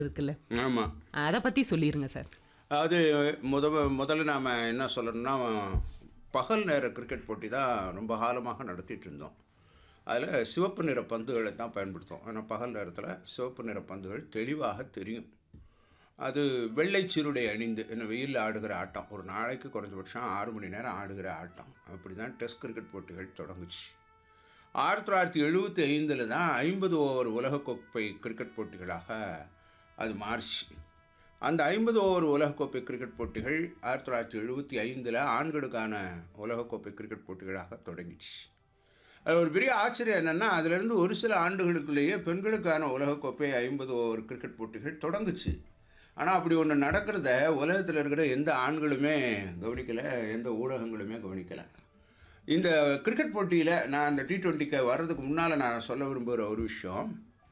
இருக்குல்ல ஆமாம் அதை பற்றி சொல்லிடுங்க சார் அது முத முதல்ல நாம் என்ன சொல்லணும்னா பகல் நேர கிரிக்கெட் போட்டி தான் ரொம்ப காலமாக நடத்திட்டு இருந்தோம் அதில் சிவப்பு நிற பந்துகளை தான் பயன்படுத்தும் ஆனால் பகல் நேரத்தில் சிவப்பு நிற பந்துகள் தெளிவாக தெரியும் அது வெள்ளை சீருடை அணிந்து என்ன வெயிலில் ஆடுகிற ஆட்டம் ஒரு நாளைக்கு குறைஞ்சபட்சம் ஆறு மணி நேரம் ஆடுகிற ஆட்டம் அப்படி தான் டெஸ்ட் கிரிக்கெட் போட்டிகள் தொடங்குச்சு ஆயிரத்தி தொள்ளாயிரத்தி எழுபத்தி ஐந்தில் தான் ஐம்பது ஓவர் உலகக்கோப்பை கிரிக்கெட் போட்டிகளாக அது மாறிச்சு அந்த ஐம்பது ஓவர் உலகக்கோப்பை கிரிக்கெட் போட்டிகள் ஆயிரத்தி தொள்ளாயிரத்தி எழுபத்தி ஐந்தில் ஆண்களுக்கான உலகக்கோப்பை கிரிக்கெட் போட்டிகளாக தொடங்கிச்சு அது ஒரு பெரிய ஆச்சரியம் என்னென்னா அதிலிருந்து ஒரு சில ஆண்டுகளுக்குள்ளேயே பெண்களுக்கான உலகக்கோப்பை ஐம்பது ஓவர் கிரிக்கெட் போட்டிகள் தொடங்குச்சு ஆனால் அப்படி ஒன்று நடக்கிறத உலகத்தில் இருக்கிற எந்த ஆண்களுமே கவனிக்கலை எந்த ஊடகங்களுமே கவனிக்கலை இந்த கிரிக்கெட் போட்டியில் நான் அந்த டி ட்வெண்ட்டிக்கு வர்றதுக்கு முன்னால் நான் சொல்ல விரும்புகிற ஒரு விஷயம்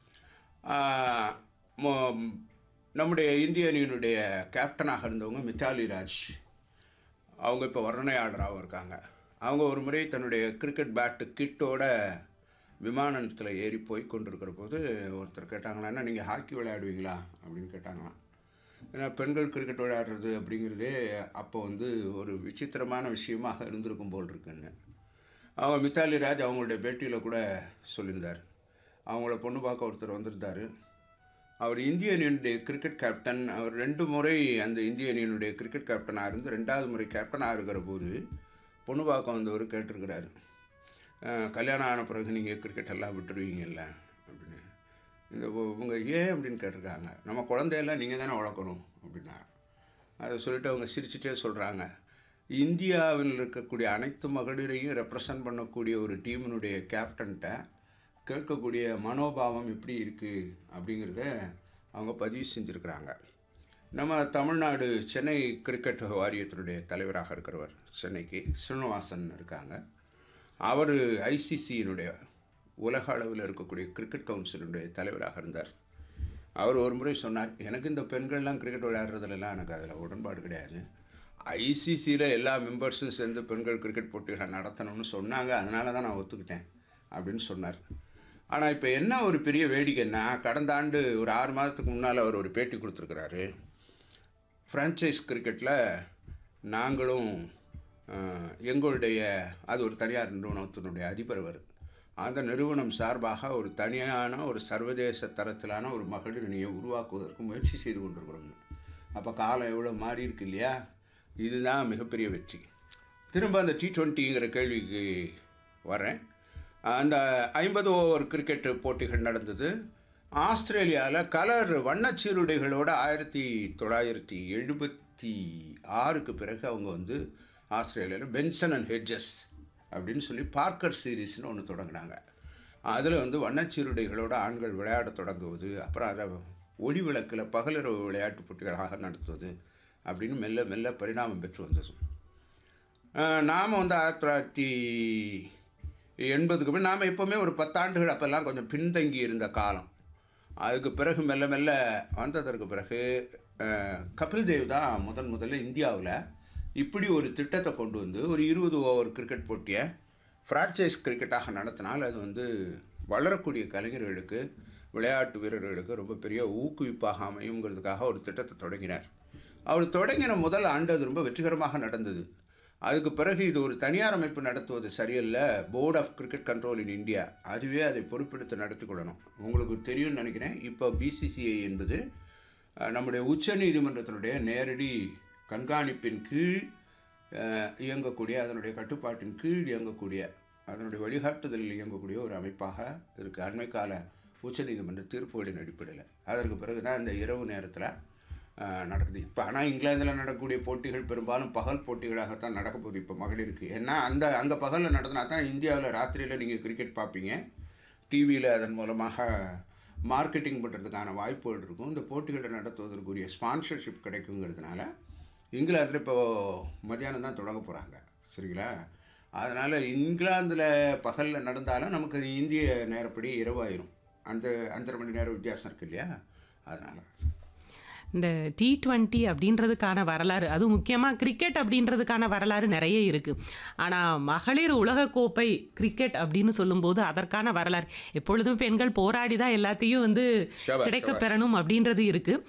ஆஹ், மொ- நம்முடைய இந்திய அணியினுடைய கேப்டனாக இருந்தவங்க மித்தாலி ராஜ் அவங்க இப்போ வர்ணனையாளராகவும் இருக்காங்க அவங்க ஒரு முறை தன்னுடைய கிரிக்கெட் பேட்டு கிட்டோட விமானத்தில் ஏறி போய் கொண்டிருக்கிற போது ஒருத்தர் கேட்டாங்களா என்ன நீங்கள் ஹாக்கி விளையாடுவீங்களா அப்படின்னு கேட்டாங்களாம் ஏன்னா பெண்கள் கிரிக்கெட் விளையாடுறது அப்படிங்கிறதே அப்போ வந்து ஒரு விசித்திரமான விஷயமாக இருந்திருக்கும் போல் இருக்குன்னு அவங்க மித்தாலி ராஜ் அவங்களுடைய பேட்டியில் கூட சொல்லியிருந்தார் அவங்கள பொண்ணு பார்க்க ஒருத்தர் வந்திருந்தார் அவர் இந்திய அணியினுடைய கிரிக்கெட் கேப்டன் அவர் ரெண்டு முறை அந்த இந்திய அணியினுடைய கிரிக்கெட் கேப்டனாக இருந்து ரெண்டாவது முறை கேப்டனாக இருக்கிற போது பொண்ணு பார்க்க வந்தவர் கேட்டிருக்கிறாரு "அஹ், கல்யாணம் ஆன பிறகு நீங்கள் கிரிக்கெட் எல்லாம் விட்டுருவீங்கல்ல அப்படின்னு இந்த உ- இவங்க ஏன் அப்படின்னு கேட்டிருக்காங்க நம்ம குழந்தையெல்லாம் நீங்கள் தானே வளர்க்கணும் அப்படின்னாரு அதை சொல்லிட்டு அவங்க சிரிச்சுட்டே சொல்கிறாங்க இந்தியாவில் இருக்கக்கூடிய அனைத்து மகளிரையும் ரெப்ரசன்ட் பண்ணக்கூடிய ஒரு டீமினுடைய கேப்டன்கிட்ட கேட்கக்கூடிய மனோபாவம் எப்படி இருக்குது அப்படிங்கிறத அவங்க பதிவு செஞ்சுருக்கிறாங்க நம்ம தமிழ்நாடு சென்னை கிரிக்கெட் வாரியத்தினுடைய தலைவராக இருக்கிறவர் சென்னைக்கு ஸ்ரீனிவாசன் இருக்காங்க அவர் ஐசிசியினுடைய உலக அளவில் இருக்கக்கூடிய கிரிக்கெட் கவுன்சிலுடைய தலைவராக இருந்தார் அவர் ஒரு முறை சொன்னார் எனக்கு இந்த பெண்கள்லாம் கிரிக்கெட் விளையாடுறதுலலாம் எனக்கு அதில் உடன்பாடு கிடையாது ஐசிசியில் எல்லா மெம்பர்ஸும் சேர்ந்து பெண்கள் கிரிக்கெட் போட்டிகளை நடத்தணும்னு சொன்னாங்க அதனால தான் நான் ஒத்துக்கிட்டேன் அப்படின்னு சொன்னார் ஆனால் இப்போ என்ன ஒரு பெரிய வேடிக்கைன்னா கடந்த ஆண்டு ஒரு ஆறு மாதத்துக்கு முன்னால் அவர் ஒரு பேட்டி கொடுத்துருக்கிறாரு ஃப்ரான்ச்சைஸ் கிரிக்கெட்டில் நாங்களும் அஹ், எங்களுடைய அது ஒரு தனியார் நிறுவனத்தினுடைய அதிபர் அவர் அந்த நிறுவனம் சார்பாக ஒரு தனியான ஒரு சர்வதேச தரத்திலான ஒரு மகளிர் அணியை உருவாக்குவதற்கு முயற்சி செய்து கொண்டிருக்கிறோம் அப்போ காலம் எவ்வளோ மாறி இருக்கு இல்லையா இதுதான் மிகப்பெரிய வெற்றி திரும்ப அந்த டி டுவெண்ட்டிங்கிற கேள்விக்கு வரேன் அந்த ஐம்பது ஓவர் கிரிக்கெட் போட்டிகள் நடந்தது ஆஸ்திரேலியாவில் கலர் வண்ணச்சீருடைகளோட ஆயிரத்தி தொள்ளாயிரத்தி எழுபத்தி ஆறுக்கு பிறகு அவங்க வந்து ஆஸ்திரேலியாவில் பென்சன் அண்ட் ஹெட்ஜஸ் அப்படின்னு சொல்லி பார்க்கர் சீரீஸ்னு ஒன்று தொடங்கினாங்க அதில் வந்து வண்ணச்சீருடைகளோட ஆண்கள் விளையாடத் தொடங்குவது அப்புறம் அதை ஒளி விளக்கில் பகலிரவு விளையாட்டு போட்டிகளாக நடத்துவது அப்படின்னு மெல்ல மெல்ல பரிணாமம் பெற்று வந்தது நாம் வந்து ஆயிரத்தி தொள்ளாயிரத்தி எண்பதுக்கு பின் நாம் எப்போவுமே ஒரு பத்தாண்டுகள் அப்போல்லாம் கொஞ்சம் பின்தங்கி இருந்த காலம் அதுக்கு பிறகு மெல்ல மெல்ல வந்ததற்கு பிறகு அஹ், கபில் தேவ் தான் முதன் முதல்ல இந்தியாவில் இப்படி ஒரு திட்டத்தை கொண்டு வந்து ஒரு இருபது ஓவர் கிரிக்கெட் போட்டியை ஃப்ரான்ச்சைஸ் கிரிக்கெட்டாக நடத்தினால் அது வந்து வளரக்கூடிய கலைஞர்களுக்கு விளையாட்டு வீரர்களுக்கு ரொம்ப பெரிய ஊக்குவிப்பாக அமையுங்கிறதுக்காக ஒரு திட்டத்தை தொடங்கினார் அவர் தொடங்கின முதல் ஆண்டு அது ரொம்ப வெற்றிகரமாக நடந்தது அதுக்கு பிறகு இது ஒரு தனியார் அமைப்பு நடத்துவது சரியல்ல board of cricket control in India அதுவே அதை பொறுப்பெடுத்து நடத்தி கொள்ளணும் உங்களுக்கு தெரியும்னு நினைக்கிறேன் இப்போ பிசிசிஐ என்பது அஹ், நம்முடைய உச்ச நீதிமன்றத்தினுடைய நேரடி கண்காணிப்பின் கீழ் அஹ், இயங்கக்கூடிய அதனுடைய கட்டுப்பாட்டின் கீழ் இயங்கக்கூடிய அதனுடைய வழிகாட்டுதலில் இயங்கக்கூடிய ஒரு அமைப்பாக இருக்குது அண்மை கால உச்சநீதிமன்ற தீர்ப்புகளின் அடிப்படையில் அதற்கு பிறகு தான் இந்த இரவு நேரத்தில் நடக்குது இப்போ ஆனால் இங்கிலாந்தில் நடக்கக்கூடிய போட்டிகள் பெரும்பாலும் பகல் போட்டிகளாகத்தான் நடக்க போகுது இப்போ மகளிருக்கு ஏன்னா அந்த அங்கே பகலில் நடத்தினா தான் இந்தியாவில் ராத்திரியில் நீங்கள் கிரிக்கெட் பார்ப்பீங்க டிவியில் அதன் மூலமாக மார்க்கெட்டிங் பண்ணுறதுக்கான வாய்ப்புகள் இருக்கும் இந்த போட்டிகளை நடத்துவதற்குரிய ஸ்பான்சர்ஷிப் கிடைக்குங்கிறதுனால இங்கிலாந்தில் இப்போ மத்தியானம் தான் தொடங்க போகிறாங்க சரிங்களா அதனால் இங்கிலாந்தில் பகலில் நடந்தாலும் நமக்கு அது இந்திய நேரப்படி இரவாயிரும் அந்த அஞ்சரை மணி நேரம் வித்தியாசம் இருக்கு இல்லையா அதனால் இந்த டி டுவெண்ட்டி அப்படின்றதுக்கான வரலாறு அதுவும் முக்கியமாக கிரிக்கெட் அப்படின்றதுக்கான வரலாறு நிறைய இருக்குது ஆனால் மகளிர் உலகக்கோப்பை கிரிக்கெட் அப்படின்னு சொல்லும்போது அதற்கான வரலாறு எப்பொழுதும் பெண்கள் போராடி தான் எல்லாத்தையும் வந்து ஷபாஷ், கிடைக்க ஷபாஷ். பெறணும் அப்படின்றது இருக்குது